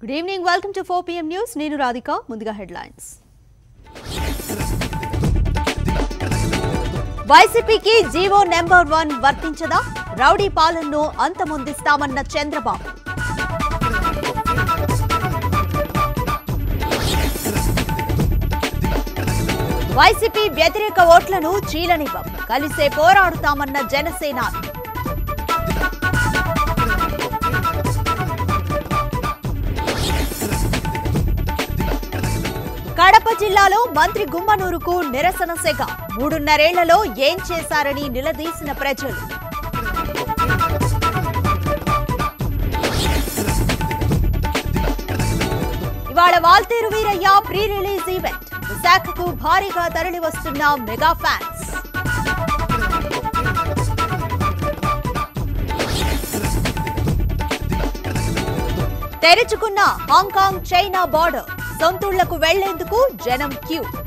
good evening welcome to four PM news నేను రాధిక ముందుగా headlines వైసీపీకి జీవో నెంబర్ వన్ వర్తించదా రౌడీ పాలనను అంతమొందిస్తామన్న చంద్రబాబు వైసీపీ వ్యతిరేక ఓట్లను చీలనివ్వం కలిసే పోరాడుతామన్న జనసేన కడప జిల్లాలో మంత్రి గుమ్మనూరుకు నిరసన సెగ మూడున్నరేళ్లలో ఏం చేశారని నిలదీసిన ప్రజలు ఇవాళ Waltair Veerayya pre release event విశాఖకు భారీగా తరలి వస్తున్న మెగా ఫ్యాన్స్ తెరుచుకున్న హాంకాంగ్ చైనా బార్డర్ సొంతూళ్లకు వెళ్లేందుకు జనం క్యూ